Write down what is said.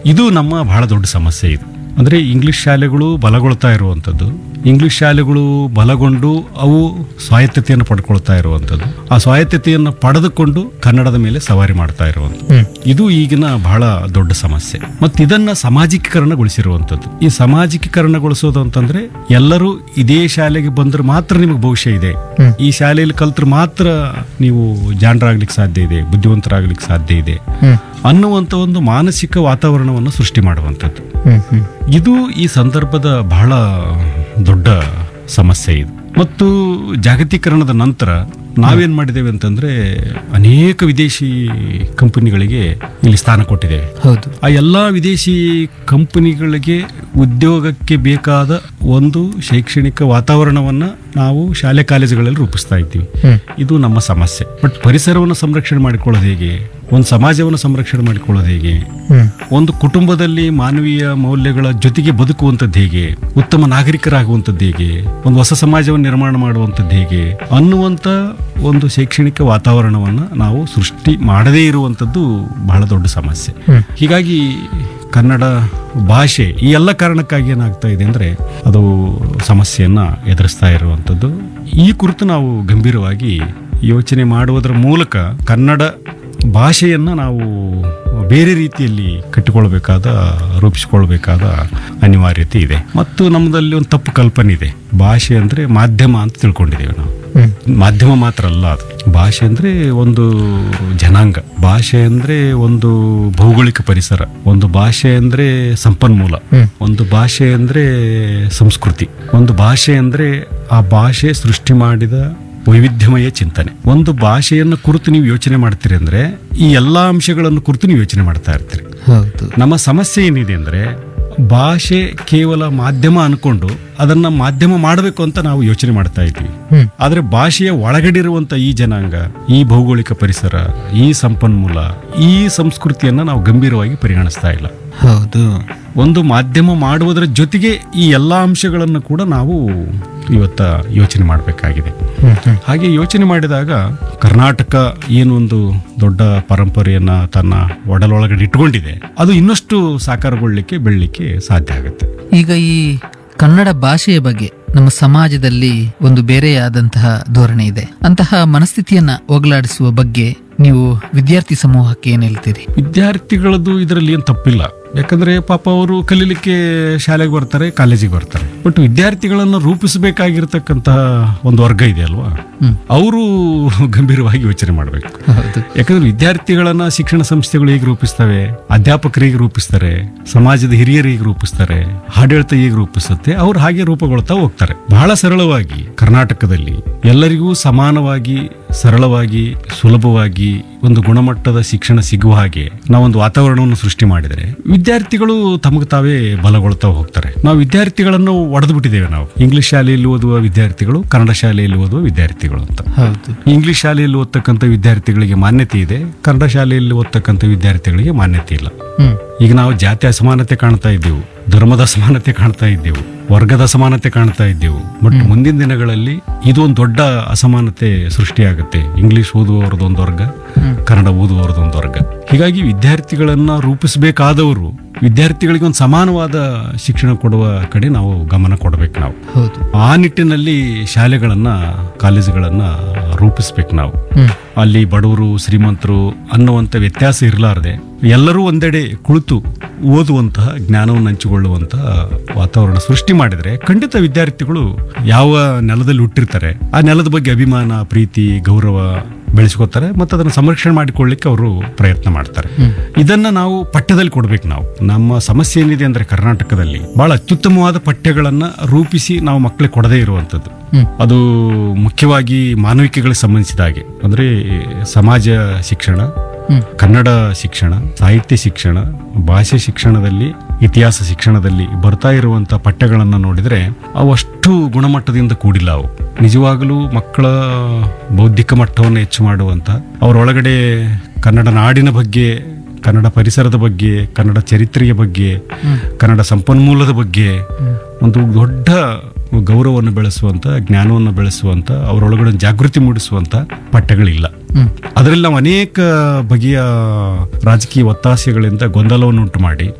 ಇದು ನಮ್ಮ ಬಹಳ ದೊಡ್ಡ ಸಮಸ್ಯೆ ಇದು ಅಂದ್ರೆ ಇಂಗ್ಲಿಷ್ ಶಾಲೆಗಳು ಬಲಗೊಳ್ತಾ ಇರುವಂಥದ್ದು ಇಂಗ್ಲಿಷ್ ಶಾಲೆಗಳು ಬಲಗೊಂಡು ಅವು ಸ್ವಾಯತ್ತತೆಯನ್ನು ಪಡ್ಕೊಳ್ತಾ ಇರುವಂಥದ್ದು ಆ ಸ್ವಾಯತ್ತತೆಯನ್ನು ಪಡೆದುಕೊಂಡು ಕನ್ನಡದ ಮೇಲೆ ಸವಾರಿ ಮಾಡ್ತಾ ಇರುವಂಥದ್ದು ಹ್ಮ್ ಇದು ಈಗಿನ ಬಹಳ ದೊಡ್ಡ ಸಮಸ್ಯೆ ಮತ್ತು ಇದನ್ನ ಸಾಮಾಜಿಕೀಕರಣಗೊಳಿಸಿರುವಂಥದ್ದು ಈ ಸಾಮಾಜಿಕೀಕರಣಗೊಳಿಸೋದು ಅಂತಂದ್ರೆ ಎಲ್ಲರೂ ಇದೇ ಶಾಲೆಗೆ ಬಂದ್ರೆ ಮಾತ್ರ ನಿಮಗೆ ಭವಿಷ್ಯ ಇದೆ ಹ್ಮ್. ಈ ಶಾಲೆಯಲ್ಲಿ ಕಲ್ತ್ರೆ ಮಾತ್ರ ನೀವು ಜಾಣರಾಗ್ಲಿಕ್ಕೆ ಸಾಧ್ಯ ಇದೆ ಬುದ್ಧಿವಂತರಾಗ್ಲಿಕ್ಕೆ ಸಾಧ್ಯ ಇದೆ ಹ್ಮ್ ಅನ್ನುವಂಥ ಒಂದು ಮಾನಸಿಕ ವಾತಾವರಣವನ್ನು ಸೃಷ್ಟಿ ಮಾಡುವಂಥದ್ದು ಹ್ಮ್ ಹ್ಮ್ ಇದು ಈ ಸಂದರ್ಭದ ಬಹಳ ದೊಡ್ಡ ಸಮಸ್ಯೆ ಇದು ಮತ್ತು ಜಾಗತೀಕರಣದ ನಂತರ ನಾವೇನ್ ಮಾಡಿದ್ದೇವೆ ಅಂತಂದ್ರೆ ಅನೇಕ ವಿದೇಶಿ ಕಂಪನಿಗಳಿಗೆ ಇಲ್ಲಿ ಸ್ಥಾನ ಕೊಟ್ಟಿದ್ದೇವೆ ಹೌದು ಆ ಎಲ್ಲಾ ವಿದೇಶಿ ಕಂಪನಿಗಳಿಗೆ ಉದ್ಯೋಗಕ್ಕೆ ಬೇಕಾದ ಒಂದು ಶೈಕ್ಷಣಿಕ ವಾತಾವರಣವನ್ನ ನಾವು ಶಾಲೆ ಕಾಲೇಜುಗಳಲ್ಲಿ ರೂಪಿಸ್ತಾ ಇದ್ದೀವಿ ಹ್ಮ್ ಇದು ನಮ್ಮ ಸಮಸ್ಯೆ ಬಟ್ ಪರಿಸರವನ್ನು ಸಂರಕ್ಷಣೆ ಮಾಡಿಕೊಳ್ಳೋದು ಹೇಗೆ ಒಂದು ಸಮಾಜವನ್ನು ಸಂರಕ್ಷಣೆ ಮಾಡಿಕೊಳ್ಳೋದು ಹೇಗೆ ಹ್ಮ್ ಒಂದು ಕುಟುಂಬದಲ್ಲಿ ಮಾನವೀಯ ಮೌಲ್ಯಗಳ ಜೊತೆಗೆ ಬದುಕುವಂಥದ್ದು ಹೇಗೆ ಉತ್ತಮ ನಾಗರಿಕರಾಗುವಂಥದ್ದು ಹೇಗೆ ಒಂದು ಹೊಸ ಸಮಾಜವನ್ನು ನಿರ್ಮಾಣ ಮಾಡುವಂಥದ್ದು ಹೇಗೆ ಅನ್ನುವಂಥ ಒಂದು ಶೈಕ್ಷಣಿಕ ವಾತಾವರಣವನ್ನು ನಾವು ಸೃಷ್ಟಿ ಮಾಡದೇ ಇರುವಂಥದ್ದು ಬಹಳ ದೊಡ್ಡ ಸಮಸ್ಯೆ ಹ್ಮ್. ಹೀಗಾಗಿ ಕನ್ನಡ ಭಾಷೆ ಈ ಎಲ್ಲ ಕಾರಣಕ್ಕಾಗಿ ಏನಾಗ್ತಾ ಇದೆ ಅಂದ್ರೆ ಅದು ಸಮಸ್ಯೆಯನ್ನ ಎದುರಿಸ್ತಾ ಇರುವಂಥದ್ದು ಈ ಕುರಿತು ನಾವು ಗಂಭೀರವಾಗಿ ಯೋಚನೆ ಮಾಡುವುದರ ಮೂಲಕ ಕನ್ನಡ ಭಾಷೆಯನ್ನ ನಾವು ಬೇರೆ ರೀತಿಯಲ್ಲಿ ಕಟ್ಟಿಕೊಳ್ಬೇಕಾದ ರೂಪಿಸಿಕೊಳ್ಬೇಕಾದ ಅನಿವಾರ್ಯತೆ ಇದೆ ಮತ್ತು ನಮ್ಮದಲ್ಲಿ ಒಂದು ತಪ್ಪು ಕಲ್ಪನೆ ಇದೆ ಭಾಷೆ ಅಂದ್ರೆ ಮಾಧ್ಯಮ ಅಂತ ತಿಳ್ಕೊಂಡಿದ್ದೇವೆ ನಾವು ಹ್ಮ್ ಮಾಧ್ಯಮ ಮಾತ್ರ ಅಲ್ಲ ಅದು ಭಾಷೆ ಅಂದ್ರೆ ಒಂದು ಜನಾಂಗ ಭಾಷೆ ಅಂದ್ರೆ ಒಂದು ಭೌಗೋಳಿಕ ಪರಿಸರ ಒಂದು ಭಾಷೆ ಅಂದ್ರೆ ಸಂಪನ್ಮೂಲ ಹ್ಮ್. ಒಂದು ಭಾಷೆ ಅಂದ್ರೆ ಸಂಸ್ಕೃತಿ ಒಂದು ಭಾಷೆ ಅಂದ್ರೆ ಆ ಭಾಷೆ ಸೃಷ್ಟಿ ಮಾಡಿದ ವೈವಿಧ್ಯಮಯ ಚಿಂತನೆ ಒಂದು ಭಾಷೆಯನ್ನು ಕುರಿತು ನೀವು ಯೋಚನೆ ಮಾಡ್ತೀರಿ ಅಂದ್ರೆ ಈ ಎಲ್ಲಾ ಅಂಶಗಳನ್ನು ಕುರಿತು ನೀವು ಯೋಚನೆ ಮಾಡ್ತಾ ಇರ್ತೀರಿ ಹೌದು ನಮ್ಮ ಸಮಸ್ಯೆ ಏನಿದೆ ಅಂದ್ರೆ ಭಾಷೆ ಕೇವಲ ಮಾಧ್ಯಮ ಅನ್ಕೊಂಡು ಅದನ್ನ ಮಾಧ್ಯಮ ಮಾಡಬೇಕು ಅಂತ ನಾವು ಯೋಚನೆ ಮಾಡ್ತಾ ಇದ್ವಿ ಹ್ಮ್ ಆದ್ರೆ ಭಾಷೆಯ ಒಳಗಡಿರುವಂತ ಈ ಜನಾಂಗ ಈ ಭೌಗೋಳಿಕ ಪರಿಸರ ಈ ಸಂಪನ್ಮೂಲ ಈ ಸಂಸ್ಕೃತಿಯನ್ನ ನಾವು ಗಂಭೀರವಾಗಿ ಪರಿಗಣಿಸ್ತಾ ಇಲ್ಲ ಹೌದು ಒಂದು ಮಾಧ್ಯಮ ಮಾಡುವುದರ ಜೊತೆಗೆ ಈ ಎಲ್ಲಾ ಅಂಶಗಳನ್ನು ಕೂಡ ನಾವು ಇವತ್ತ ಯೋಚನೆ ಮಾಡಬೇಕಾಗಿದೆ ಹ್ಮ್ ಹ್ಮ್ ಹಾಗೆ ಯೋಚನೆ ಮಾಡಿದಾಗ ಕರ್ನಾಟಕ ಏನೊಂದು ದೊಡ್ಡ ಪರಂಪರೆಯನ್ನ ತನ್ನ ಒಡಲೊಳಗಡೆ ಇಟ್ಕೊಂಡಿದೆ ಅದು ಇನ್ನಷ್ಟು ಸಾಕಾರಗೊಳ್ಳಿಕ್ಕೆ ಬೆಳಲಿಕ್ಕೆ ಸಾಧ್ಯ ಆಗುತ್ತೆ ಈಗ ಈ ಕನ್ನಡ ಭಾಷೆಯ ಬಗ್ಗೆ ನಮ್ಮ ಸಮಾಜದಲ್ಲಿ ಒಂದು ಬೇರೆಯಾದಂತಹ ಧೋರಣೆ ಇದೆ ಅಂತಹ ಮನಸ್ಥಿತಿಯನ್ನ ಹೋಗಲಾಡಿಸುವ ಬಗ್ಗೆ ನೀವು ವಿದ್ಯಾರ್ಥಿ ಸಮೂಹಕ್ಕೆ ಏನ್ ಹೇಳ್ತೀರಿ ವಿದ್ಯಾರ್ಥಿಗಳದ್ದು ಇದರಲ್ಲಿ ಏನು ತಪ್ಪಿಲ್ಲ ಯಾಕಂದ್ರೆ ಪಾಪ ಅವರು ಕಲೀಲಿಕ್ಕೆ ಶಾಲೆಗೆ ಬರ್ತಾರೆ ಕಾಲೇಜಿಗೆ ಬರ್ತಾರೆ ಬಟ್ ವಿದ್ಯಾರ್ಥಿಗಳನ್ನು ರೂಪಿಸಬೇಕಾಗಿರ್ತಕ್ಕಂತಹ ಒಂದು ವರ್ಗ ಇದೆ ಅಲ್ವಾ ಹ್ಮ್ ಅವರು ಗಂಭೀರವಾಗಿ ಯೋಚನೆ ಮಾಡಬೇಕು ಹೌದು ಯಾಕಂದ್ರೆ ವಿದ್ಯಾರ್ಥಿಗಳನ್ನ ಶಿಕ್ಷಣ ಸಂಸ್ಥೆಗಳು ಹೇಗೆ ರೂಪಿಸ್ತವೆ ಅಧ್ಯಾಪಕರಿಗೆ ರೂಪಿಸ್ತಾರೆ ಸಮಾಜದ ಹಿರಿಯರಿಗೆ ರೂಪಿಸ್ತಾರೆ ಆಡಳಿತ ಹೇಗೆ ರೂಪಿಸುತ್ತೆ ಅವ್ರು ಹಾಗೆ ರೂಪುಗೊಳ್ತಾ ಹೋಗ್ತಾರೆ ಬಹಳ ಸರಳವಾಗಿ ಕರ್ನಾಟಕದಲ್ಲಿ ಎಲ್ಲರಿಗೂ ಸಮಾನವಾಗಿ ಸರಳವಾಗಿ ಸುಲಭವಾಗಿ ಒಂದು ಗುಣಮಟ್ಟದ ಶಿಕ್ಷಣ ಸಿಗುವ ಹಾಗೆ ನಾವೊಂದು ವಾತಾವರಣವನ್ನು ಸೃಷ್ಟಿ ಮಾಡಿದರೆ ವಿದ್ಯಾರ್ಥಿಗಳು ತಮಗೆ ತಾವೇ ಬಲಗೊಳ್ತಾ ಹೋಗ್ತಾರೆ ನಾವು ವಿದ್ಯಾರ್ಥಿಗಳನ್ನು ಒಡೆದು ಬಿಟ್ಟಿದ್ದೇವೆ ನಾವು ಇಂಗ್ಲಿಷ್ ಶಾಲೆಯಲ್ಲಿ ಓದುವ ವಿದ್ಯಾರ್ಥಿಗಳು ಕನ್ನಡ ಶಾಲೆಯಲ್ಲಿ ಓದುವ ವಿದ್ಯಾರ್ಥಿಗಳು ಅಂತ ಹೌದು ಇಂಗ್ಲಿಷ್ ಶಾಲೆಯಲ್ಲಿ ಓದ್ತಕ್ಕಂಥ ವಿದ್ಯಾರ್ಥಿಗಳಿಗೆ ಮಾನ್ಯತೆ ಇದೆ ಕನ್ನಡ ಶಾಲೆಯಲ್ಲಿ ಓದ್ತಕ್ಕಂಥ ವಿದ್ಯಾರ್ಥಿಗಳಿಗೆ ಮಾನ್ಯತೆ ಇಲ್ಲ ಹ್ಮ್ ಈಗ ನಾವು ಜಾತಿ ಅಸಮಾನತೆ ಕಾಣ್ತಾ ಇದ್ದೆವು ಧರ್ಮದ ಅಸಮಾನತೆ ಕಾಣ್ತಾ ಇದ್ದೆವು ವರ್ಗದ ಅಸಮಾನತೆ ಕಾಣ್ತಾ ಇದ್ದೆವು ಬಟ್ ಮುಂದಿನ ದಿನಗಳಲ್ಲಿ ಇದು ಒಂದು ದೊಡ್ಡ ಅಸಮಾನತೆ ಸೃಷ್ಟಿಯಾಗುತ್ತೆ ಇಂಗ್ಲಿಷ್ ಓದುವವರದೊಂದು ಒಂದು ವರ್ಗ ಹ್ಮ್. ಕನ್ನಡ ಓದುವವರದೊಂದು ವರ್ಗ ಹೀಗಾಗಿ ವಿದ್ಯಾರ್ಥಿಗಳನ್ನ ರೂಪಿಸಬೇಕಾದವರು ವಿದ್ಯಾರ್ಥಿಗಳಿಗೆ ಒಂದು ಸಮಾನವಾದ ಶಿಕ್ಷಣ ಕೊಡುವ ಕಡೆ ನಾವು ಗಮನ ಕೊಡಬೇಕು ನಾವು ಹೌದು ಆ ನಿಟ್ಟಿನಲ್ಲಿ ಶಾಲೆಗಳನ್ನ ಕಾಲೇಜುಗಳನ್ನ ರೂಪಿಸ್ಬೇಕು ನಾವು ಹ್ಮ್ ಅಲ್ಲಿ ಬಡವರು ಶ್ರೀಮಂತರು ಅನ್ನುವಂಥ ವ್ಯತ್ಯಾಸ ಇರಲಾರದೆ ಎಲ್ಲರೂ ಒಂದೆಡೆ ಕುಳಿತು ಓದುವಂತಹ ಜ್ಞಾನವನ್ನು ಹಂಚಿಕೊಳ್ಳುವಂತಹ ವಾತಾವರಣ ಸೃಷ್ಟಿ ಮಾಡಿದ್ರೆ ಖಂಡಿತ ವಿದ್ಯಾರ್ಥಿಗಳು ಯಾವ ನೆಲದಲ್ಲಿ ಹುಟ್ಟಿರ್ತಾರೆ ಆ ನೆಲದ ಬಗ್ಗೆ ಅಭಿಮಾನ ಪ್ರೀತಿ ಗೌರವ ಬೆಳೆಸ್ಕೋತಾರೆ ಮತ್ತು ಅದನ್ನು ಸಂರಕ್ಷಣೆ ಮಾಡಿಕೊಳ್ಳಿಕ್ಕೆ ಅವರು ಪ್ರಯತ್ನ ಮಾಡ್ತಾರೆ ಹ್ಮ್. ಇದನ್ನ ನಾವು ಪಠ್ಯದಲ್ಲಿ ಕೊಡ್ಬೇಕು ನಾವು ನಮ್ಮ ಸಮಸ್ಯೆ ಏನಿದೆ ಅಂದ್ರೆ ಕರ್ನಾಟಕದಲ್ಲಿ ಬಹಳ ಅತ್ಯುತ್ತಮವಾದ ಪಠ್ಯಗಳನ್ನ ರೂಪಿಸಿ ನಾವು ಮಕ್ಕಳಿಗೆ ಕೊಡದೇ ಇರುವಂತದ್ದು ಹ್ಮ್ ಅದು ಮುಖ್ಯವಾಗಿ ಮಾನವಿಕೆಗಳಿಗೆ ಸಂಬಂಧಿಸಿದ ಹಾಗೆ ಅಂದ್ರೆ ಸಮಾಜ ಶಿಕ್ಷಣ ಹ್ಮ್ ಕನ್ನಡ ಶಿಕ್ಷಣ ಸಾಹಿತ್ಯ ಶಿಕ್ಷಣ ಭಾಷೆ ಶಿಕ್ಷಣದಲ್ಲಿ ಇತಿಹಾಸ ಶಿಕ್ಷಣದಲ್ಲಿ ಬರ್ತಾ ಇರುವಂತ ಪಠ್ಯಗಳನ್ನು ನೋಡಿದ್ರೆ ಅವು ಅಷ್ಟು ಗುಣಮಟ್ಟದಿಂದ ಕೂಡಿಲ್ಲ ಅವು ನಿಜವಾಗಲೂ ಮಕ್ಕಳ ಬೌದ್ಧಿಕ ಮಟ್ಟವನ್ನು ಹೆಚ್ಚು ಮಾಡುವಂತ ಅವರೊಳಗಡೆ ಕನ್ನಡ ನಾಡಿನ ಬಗ್ಗೆ ಕನ್ನಡ ಪರಿಸರದ ಬಗ್ಗೆ ಕನ್ನಡ ಚರಿತ್ರೆಯ ಬಗ್ಗೆ ಕನ್ನಡ ಸಂಪನ್ಮೂಲದ ಬಗ್ಗೆ ಒಂದು ದೊಡ್ಡ ಗೌರವವನ್ನು ಬೆಳೆಸುವಂತ ಜ್ಞಾನವನ್ನು ಬೆಳೆಸುವಂತ ಅವರೊಳಗಡೆ ಒಂದು ಜಾಗೃತಿ ಮೂಡಿಸುವಂತ ಪಠ್ಯಗಳಿಲ್ಲ ಹ್ಮ್ ಅದರಲ್ಲಿ ನಾವು ಅನೇಕ ಬಗೆಯ ರಾಜಕೀಯ ಒತ್ತಾಸೆಗಳಿಂದ ಗೊಂದಲವನ್ನು ಉಂಟು ಮಾಡಿ